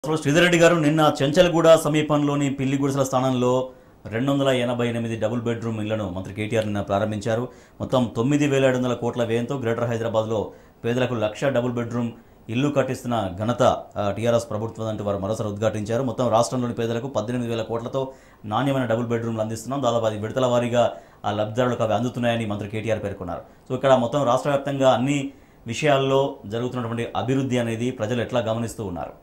అసలు శ్రీధర్ రెడ్డి గారు నిన్న చెంచల్గూడ సమీపంలోని పిల్లి గుడిసెల స్థానంలో రెండు వందల ఎనభై ఎనిమిది డబుల్ బెడ్రూమ్ ఇళ్లను మంత్రి కేటీఆర్ నిన్న ప్రారంభించారు మొత్తం తొమ్మిది వేల ఏడు వందల కోట్ల వ్యయంతో గ్రేటర్ హైదరాబాద్లో పేదలకు లక్ష డబుల్ బెడ్రూమ్ ఇల్లు కట్టిస్తున్న ఘనత ఆ, టీఆర్ఎస్ ప్రభుత్వం అంటూ వారు మరోసారి ఉద్ఘాటించారు మొత్తం రాష్ట్రంలోని పేదలకు పద్దెనిమిది వేల కోట్లతో నాణ్యమైన డబుల్ బెడ్రూమ్లు అందిస్తున్నాం దాదాపు అది విడతల వారీగా ఆ లబ్ధిదారులకు అవి అందుతున్నాయని మంత్రి కేటీఆర్ పేర్కొన్నారు సో ఇక్కడ మొత్తం రాష్ట్ర వ్యాప్తంగా అన్ని విషయాల్లో జరుగుతున్నటువంటి అభివృద్ధి అనేది ప్రజలు ఎట్లా గమనిస్తూ ఉన్నారు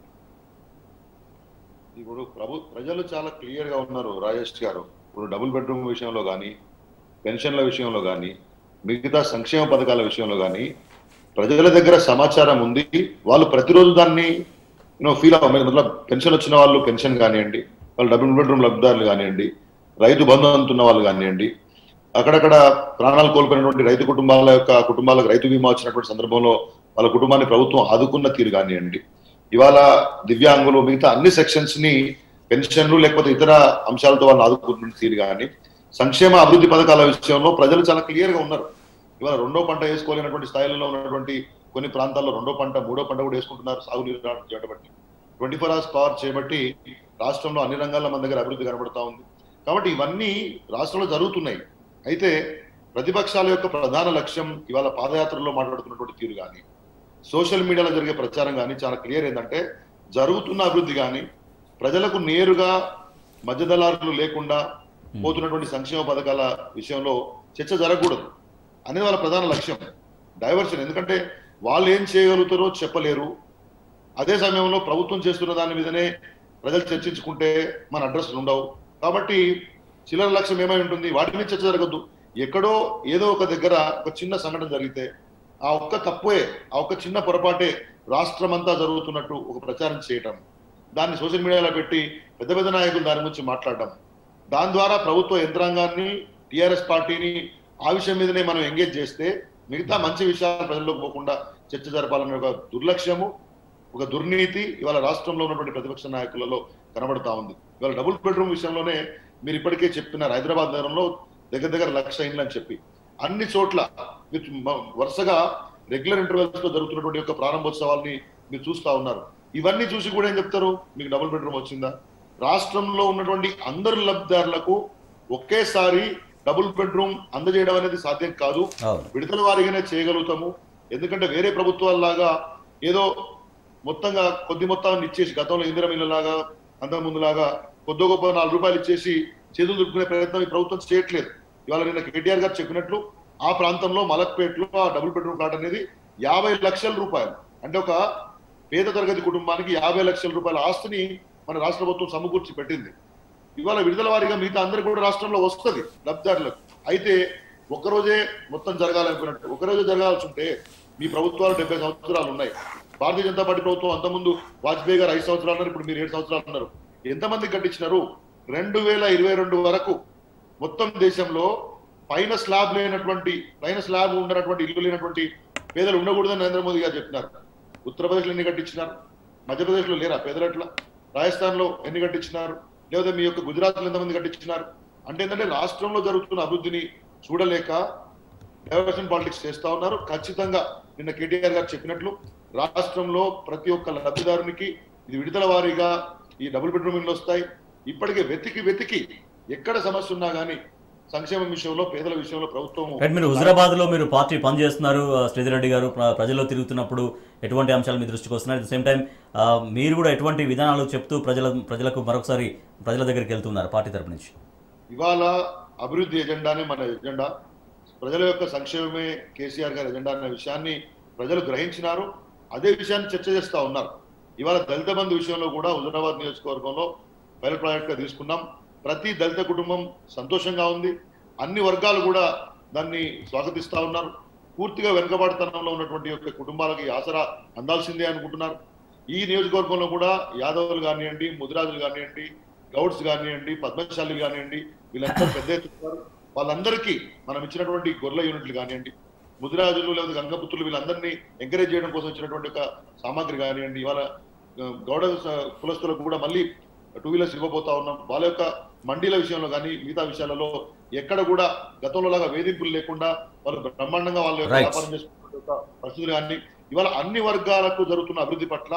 ఇప్పుడు ప్రభు ప్రజలు చాలా క్లియర్ గా ఉన్నారు రాజేష్ గారు ఇప్పుడు డబుల్ బెడ్రూమ్ విషయంలో కానీ పెన్షన్ల విషయంలో కానీ మిగతా సంక్షేమ పథకాల విషయంలో కానీ ప్రజల దగ్గర సమాచారం ఉంది వాళ్ళు ప్రతిరోజు దాన్ని యూనో ఫీల్ అవ్వ మతలబ్ పెన్షన్ వచ్చిన వాళ్ళు పెన్షన్ కానివ్వండి వాళ్ళు డబుల్ బెడ్రూమ్ లబ్ధిదారులు కానివ్వండి రైతు బంధు అందుతున్న వాళ్ళు కానివ్వండి అక్కడక్కడ ప్రాణాలు కోల్పోయినటువంటి రైతు కుటుంబాల యొక్క కుటుంబాలకు రైతు బీమా వచ్చినటువంటి సందర్భంలో వాళ్ళ కుటుంబాన్ని ప్రభుత్వం ఆదుకున్న తీరు కానివ్వండి ఇవాళ దివ్యాంగులు మిగతా అన్ని సెక్షన్స్ ని పెన్షన్లు లేకపోతే ఇతర అంశాలతో వాళ్ళని ఆదుకుంటున్న తీరు కానీ సంక్షేమ అభివృద్ధి పథకాల విషయంలో ప్రజలు చాలా క్లియర్ గా ఉన్నారు ఇవాళ రెండో పంట వేసుకోలేనటువంటి స్థాయిలో ఉన్నటువంటి కొన్ని ప్రాంతాల్లో రెండో పంట మూడో పంట కూడా వేసుకుంటున్నారు సాగునీరు చేయబట్టి ట్వంటీ ఫోర్ అవర్స్ పవర్ చేయబట్టి రాష్ట్రంలో అన్ని రంగాల్లో మన దగ్గర అభివృద్ధి కనబడతా ఉంది కాబట్టి ఇవన్నీ రాష్ట్రంలో జరుగుతున్నాయి అయితే ప్రతిపక్షాల యొక్క ప్రధాన లక్ష్యం ఇవాళ పాదయాత్రలో మాట్లాడుతున్నటువంటి తీరు కానీ సోషల్ మీడియాలో జరిగే ప్రచారం కానీ చాలా క్లియర్ ఏంటంటే జరుగుతున్న అభివృద్ధి కానీ ప్రజలకు నేరుగా మధ్యదళారులు లేకుండా పోతున్నటువంటి సంక్షేమ పథకాల విషయంలో చర్చ జరగకూడదు అనేది వాళ్ళ ప్రధాన లక్ష్యం డైవర్షన్ ఎందుకంటే వాళ్ళు ఏం చేయగలుగుతారో చెప్పలేరు అదే సమయంలో ప్రభుత్వం చేస్తున్న దాని మీదనే ప్రజలు చర్చించుకుంటే మన అడ్రస్లు ఉండవు కాబట్టి చిల్లర లక్ష్యం ఏమై ఉంటుంది వాటి మీద చర్చ జరగద్దు ఎక్కడో ఏదో ఒక దగ్గర ఒక చిన్న సంఘటన జరిగితే ఆ ఒక్క తప్పే ఆ ఒక్క చిన్న పొరపాటే రాష్ట్రమంతా జరుగుతున్నట్టు ఒక ప్రచారం చేయటం దాన్ని సోషల్ మీడియాలో పెట్టి పెద్ద పెద్ద నాయకులు దాని గురించి మాట్లాడటం దాని ద్వారా ప్రభుత్వ యంత్రాంగాన్ని టిఆర్ఎస్ పార్టీని ఆ విషయం మీదనే మనం ఎంగేజ్ చేస్తే మిగతా మంచి విషయాలు ప్రజల్లోకి పోకుండా చర్చ జరపాలనే ఒక దుర్లక్ష్యము ఒక దుర్నీతి ఇవాళ రాష్ట్రంలో ఉన్నటువంటి ప్రతిపక్ష నాయకులలో కనబడతా ఉంది ఇవాళ డబుల్ బెడ్రూమ్ విషయంలోనే మీరు ఇప్పటికే చెప్పినారు హైదరాబాద్ నగరంలో దగ్గర దగ్గర లక్ష ఇండ్లు అని చెప్పి అన్ని చోట్ల మీరు మ- వరుసగా రెగ్యులర్ ఇంటర్వెల్స్ లో జరుగుతున్నటువంటి యొక్క ప్రారంభోత్సవాల్ని మీరు చూస్తా ఉన్నారు ఇవన్నీ చూసి కూడా ఏం చెప్తారు మీకు డబుల్ బెడ్రూమ్ వచ్చిందా రాష్ట్రంలో ఉన్నటువంటి అందరు లబ్ధిదారులకు ఒకేసారి డబుల్ బెడ్రూమ్ అందజేయడం అనేది సాధ్యం కాదు అవును విడతల వారీగానే చేయగలుగుతాము ఎందుకంటే వేరే ప్రభుత్వాల్లాగా ఏదో మొత్తంగా కొద్ది మొత్తాన్ని ఇచ్చేసి గతంలో ఇందిరా లాగా అంతకు ముందులాగా కొద్ది గొప్ప నాలుగు రూపాయలు ఇచ్చేసి చేతులు దులుపుకునే ప్రయత్నం ఈ ప్రభుత్వం చేయట్లేదు ఇవాళ నిన్న కేటీఆర్ గారు చెప్పినట్లు ఆ ప్రాంతంలో మలక్పేటలో ఆ డబుల్ బెడ్రూమ్ ప్లాట్ అనేది యాభై లక్షల రూపాయలు అంటే ఒక పేద తరగతి కుటుంబానికి యాభై లక్షల రూపాయల ఆస్తిని మన రాష్ట్ర ప్రభుత్వం సమకూర్చి పెట్టింది ఇవాళ విడుదల వారీగా మిగతా అందరికి కూడా రాష్ట్రంలో వస్తుంది లబ్ధిదారులకు అయితే ఒక్కరోజే మొత్తం జరగాలనుకున్నట్టు ఒకరోజే జరగాల్సి ఉంటే మీ ప్రభుత్వాలు డెబ్బై సంవత్సరాలు ఉన్నాయి భారతీయ జనతా పార్టీ ప్రభుత్వం అంతకుముందు వాజ్పేయి గారు ఐదు సంవత్సరాలు అన్నారు ఇప్పుడు మీరు ఏడు సంవత్సరాలు అన్నారు ఎంతమంది కట్టించినారు రెండు వేల ఇరవై రెండు వరకు మొత్తం దేశంలో పైన స్లాబ్ లేనటువంటి పైన స్లాబ్ ఉండనటువంటి ఇల్లు లేనటువంటి పేదలు ఉండకూడదని నరేంద్ర మోదీ గారు చెప్పినారు ఉత్తరప్రదేశ్లో ఎన్ని కట్టించినారు మధ్యప్రదేశ్లో లేరా పేదలు ఎట్లా రాజస్థాన్లో ఎన్ని కట్టించినారు లేదా మీ యొక్క గుజరాత్లో ఎంతమంది కట్టించినారు అంటే ఏంటంటే రాష్ట్రంలో జరుగుతున్న అభివృద్ధిని చూడలేక డైవర్షన్ పాలిటిక్స్ చేస్తా ఉన్నారు ఖచ్చితంగా నిన్న కేటీఆర్ గారు చెప్పినట్లు రాష్ట్రంలో ప్రతి ఒక్క లబ్ధిదారునికి ఇది విడుదల వారీగా ఈ డబుల్ బెడ్రూమ్ ఇల్లు వస్తాయి ఇప్పటికే వెతికి వెతికి ఎక్కడ సమస్య ఉన్నా కానీ సంక్షేమం విషయంలో పేదల విషయంలో ప్రభుత్వం రైట్ మీరు హుజరాబాద్ లో మీరు పార్టీ పనిచేస్తున్నారు ఆ, శ్రీధర్ రెడ్డి గారు ప్ర- ప్రజల్లో తిరుగుతున్నప్పుడు ఎటువంటి అంశాలు మీ దృష్టికి వస్తున్నాయి అట్ ద సేమ్ టైం మీరు కూడా ఎటువంటి విధానాలు చెప్తూ ప్రజల ప్రజలకు మరొకసారి ప్రజల దగ్గరికి వెళ్తున్నారు పార్టీ తరపు నుంచి ఇవాళ అభివృద్ధి ఎజెండానే మన ఎజెండా ప్రజల యొక్క సంక్షేమమే కేసీఆర్ గారి ఎజెండా అనే విషయాన్ని ప్రజలు గ్రహించినారు అదే విషయాన్ని చర్చ చేస్తా ఉన్నారు ఇవాళ దళిత బంధు విషయంలో కూడా హుజరాబాద్ నియోజకవర్గంలో పైలట్ ప్రాజెక్ట్ గా తీసుకున్నాం ప్రతి దళిత కుటుంబం సంతోషంగా ఉంది అన్ని వర్గాలు కూడా దాన్ని స్వాగతిస్తా ఉన్నారు పూర్తిగా వెనుకబాటుతనంలో ఉన్నటువంటి యొక్క కుటుంబాలకి ఆసరా అందాల్సిందే అనుకుంటున్నారు ఈ నియోజకవర్గంలో కూడా యాదవులు కానివ్వండి ముదిరాజులు కానివ్వండి గౌడ్స్ కానివ్వండి పద్మశాలి కానివ్వండి వీళ్ళందరూ పెద్ద ఎత్తున ఉన్నారు. వాళ్ళందరికీ మనం ఇచ్చినటువంటి గొర్రెల యూనిట్లు కానివ్వండి ముదిరాజులు లేదా గంగపుత్రులు వీళ్ళందరినీ ఎంకరేజ్ చేయడం కోసం ఇచ్చినటువంటి ఒక సామాగ్రి కానివ్వండి ఇవాళ ఆ, గౌడ స- కులస్తులకు కూడా మళ్ళీ టూ వీలర్స్ ఇవ్వబోతా ఉన్నాం వాళ్ళ యొక్క మండీల విషయంలో కానీ మిగతా విషయాలలో ఎక్కడ కూడా గతంలో లాగా వేధింపులు లేకుండా వాళ్ళు బ్రహ్మాండంగా వాళ్ళ యొక్క Right. వ్యాపారం చేసుకున్న యొక్క పరిస్థితులు కానీ ఇవాళ అన్ని వర్గాలకు జరుగుతున్న అభివృద్ధి పట్ల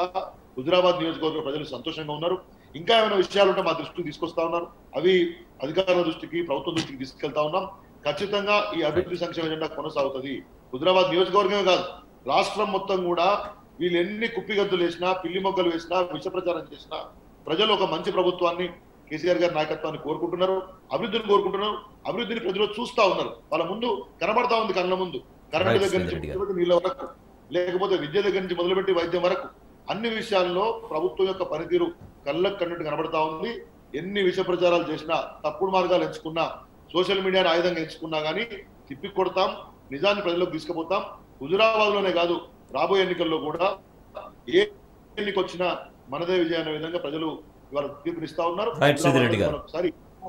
హుజరాబాద్ నియోజకవర్గ ప్రజలు సంతోషంగా ఉన్నారు ఇంకా ఏమైనా విషయాలు ఉంటే మా దృష్టికి తీసుకొస్తా ఉన్నారు అవి అధికారుల దృష్టికి ప్రభుత్వం దృష్టికి తీసుకెళ్తా ఉన్నాం ఖచ్చితంగా ఈ అభివృద్ధి సంక్షేమ ఎజెండా కొనసాగుతుంది హుజరాబాద్ నియోజకవర్గమే కాదు రాష్ట్రం మొత్తం కూడా వీళ్ళు ఎన్ని కుప్పిగద్దులు వేసినా పిల్లి మొగ్గలు వేసినా విష ప్రచారం చేసినా ప్రజలు ఒక మంచి ప్రభుత్వాన్ని కేసీఆర్ గారి నాయకత్వాన్ని కోరుకుంటున్నారు అభివృద్ధిని కోరుకుంటున్నారు అభివృద్ధిని ప్రజలు చూస్తా ఉన్నారు వాళ్ళ ముందు కనబడతా ఉంది కళ్ళ ముందు కరెంట్ Right, దగ్గర నుంచి శ్రీధర్ గారు. మొదలుపెట్టి నీళ్ళ వరకు లేకపోతే విద్య దగ్గర నుంచి మొదలుపెట్టి వైద్యం వరకు అన్ని విషయాల్లో ప్రభుత్వం యొక్క పనితీరు కళ్ళకు కన్నట్టు కనబడతా ఉంది ఎన్ని విష ప్రచారాలు చేసినా తప్పుడు మార్గాలు ఎంచుకున్నా సోషల్ మీడియాను ఆయుధంగా ఎంచుకున్నా కానీ తిప్పి కొడతాం నిజాన్ని ప్రజలకు తీసుకుపోతాం హుజురాబాద్ లోనే కాదు రాబోయే ఎన్నికల్లో కూడా ఏ ఎన్నిక వచ్చినా మనదే విజయం అనే విధంగా ప్రజలు ఇవాళ తీర్పునిస్తా ఉన్నారు Right, శ్రీధర్ రెడ్డి గారు. మరొకసారి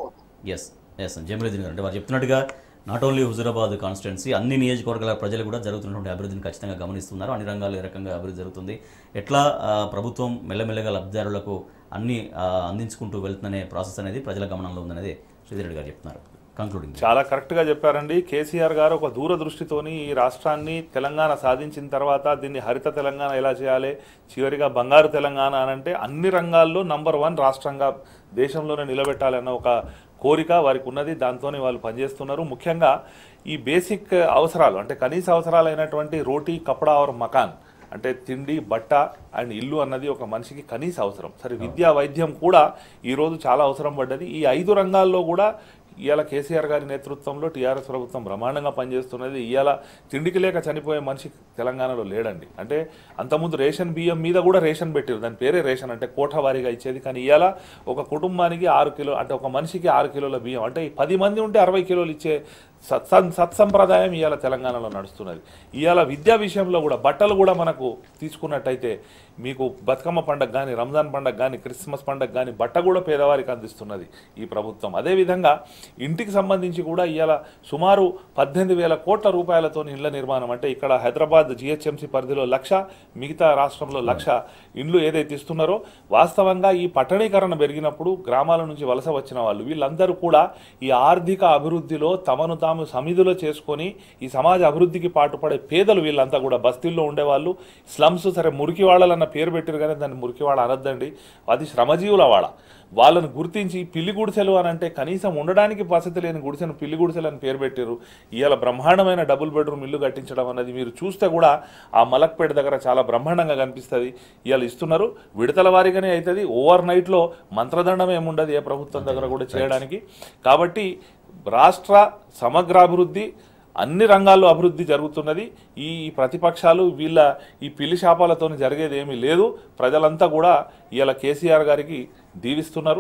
ఎస్ ఎస్ జమీరుద్దీన్ గారు అంటే వారు చెప్తున్నట్టుగా నాట్ ఓన్లీ హుజురాబాద్ కాన్స్టిట్యున్సీ అన్ని నియోజకవర్గాల ప్రజలు కూడా జరుగుతున్నటువంటి అభివృద్ధిని ఖచ్చితంగా గమనిస్తున్నారు అన్ని రంగాల్లో ఏ రకంగా అభివృద్ధి జరుగుతుంది ఎట్లా ఆ, ప్రభుత్వం మెల్లమెల్లగా లబ్ధిదారులకు అన్ని ఆ, అందించుకుంటూ వెళ్తుందనే ప్రాసెస్ అనేది ప్రజల గమనంలో ఉందనేది శ్రీధర్ రెడ్డి గారు చెప్తున్నారు కంక్లూడింగ్ చాలా కరెక్ట్గా చెప్పారండి కేసీఆర్ గారు ఒక దూరదృష్టితోని ఈ రాష్ట్రాన్ని తెలంగాణ సాధించిన తర్వాత దీన్ని హరిత తెలంగాణ ఎలా చేయాలి చివరిగా బంగారు తెలంగాణ అని అంటే అన్ని రంగాల్లో నంబర్ వన్ రాష్ట్రంగా దేశంలోనే నిలబెట్టాలన్న ఒక కోరిక వారికి ఉన్నది దాంతోనే వాళ్ళు పనిచేస్తున్నారు ముఖ్యంగా ఈ బేసిక్ అవసరాలు అంటే కనీస అవసరాలైనటువంటి రోటీ కపడా ఆర్ మకాన్ అంటే తిండి బట్ట అండ్ ఇల్లు అన్నది ఒక మనిషికి కనీస అవసరం సరే విద్యా వైద్యం కూడా ఈరోజు చాలా అవసరం పడ్డది ఈ ఐదు రంగాల్లో కూడా ఇవాళ కేసీఆర్ గారి నేతృత్వంలో టీఆర్ఎస్ ప్రభుత్వం బ్రహ్మాండంగా పనిచేస్తున్నది ఇవాళ తిండికి లేక చనిపోయే మనిషి తెలంగాణలో లేడండి అంటే అంతకుముందు రేషన్ బియ్యం మీద కూడా రేషన్ పెట్టారు దాని పేరే రేషన్ అంటే కోఠ వారీగా ఇచ్చేది కానీ ఇవాళ ఒక కుటుంబానికి ఆరు కిలో అంటే ఒక మనిషికి ఆరు కిలోల బియ్యం అంటే ఈ పది మంది ఉంటే అరవై కిలోలు ఇచ్చే సత్సం సత్సంప్రదాయం ఇవాళ తెలంగాణలో నడుస్తున్నది ఇవాళ విద్యా విషయంలో కూడా బట్టలు కూడా మనకు తీసుకున్నట్టయితే మీకు బతుకమ్మ పండగ కానీ రంజాన్ పండగ కానీ క్రిస్మస్ పండగ కానీ బట్ట కూడా పేదవారికి అందిస్తున్నది ఈ ప్రభుత్వం అదేవిధంగా ఇంటికి సంబంధించి కూడా ఇవాళ సుమారు పద్దెనిమిది వేల కోట్ల రూపాయలతో ఇళ్ల నిర్మాణం అంటే ఇక్కడ హైదరాబాద్ జిహెచ్ఎంసీ పరిధిలో లక్ష మిగతా రాష్ట్రంలో లక్ష ఇండ్లు ఏదైతే ఇస్తున్నారో వాస్తవంగా ఈ పట్టణీకరణ పెరిగినప్పుడు గ్రామాల నుంచి వలస వచ్చిన వాళ్ళు వీళ్ళందరూ కూడా ఈ ఆర్థిక అభివృద్ధిలో తమను తాము సమిధిలో చేసుకొని ఈ సమాజ అభివృద్ధికి పాటుపడే పేదలు వీళ్ళంతా కూడా బస్తీల్లో ఉండేవాళ్ళు స్లమ్స్ సరే మురికి వాళ్ళన్న పేరు పెట్టారు కానీ దాన్ని మురికివాడ అనొద్దండి అది శ్రమజీవుల వాడ వాళ్ళని గుర్తించి పిల్లి గుడిసెలు అని అంటే కనీసం ఉండడానికి వసతి లేని గుడిసెను పిల్లి గుడిసెలు అని పేరు పెట్టారు ఇవాళ బ్రహ్మాండమైన డబుల్ బెడ్రూమ్ ఇల్లు కట్టించడం అన్నది మీరు చూస్తే కూడా ఆ మలక్పేట దగ్గర చాలా బ్రహ్మాండంగా కనిపిస్తుంది ఇవాళ ఇస్తున్నారు విడతల వారీగానే అవుతుంది ఓవర్ నైట్లో మంత్రదండం ఏముండదు ఏ ప్రభుత్వం దగ్గర కూడా చేయడానికి కాబట్టి రాష్ట్ర సమగ్రాభివృద్ధి అన్ని రంగాల్లో అభివృద్ధి జరుగుతున్నది ఈ ప్రతిపక్షాలు వీళ్ళ ఈ పిల్లి శాపాలతో జరిగేది ఏమీ లేదు ప్రజలంతా కూడా ఇవాళ కేసీఆర్ గారికి దీవిస్తున్నారు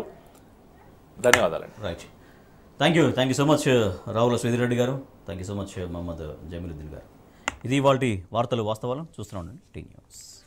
ధన్యవాదాలండి right thank you thank you so much Ravula Sridhar గారు thank you so much Mohammed Zameeruddin గారు ఇది ఇవాళ వార్తలు వాస్తవాలు చూస్తూనే ఉండండి టీ న్యూస్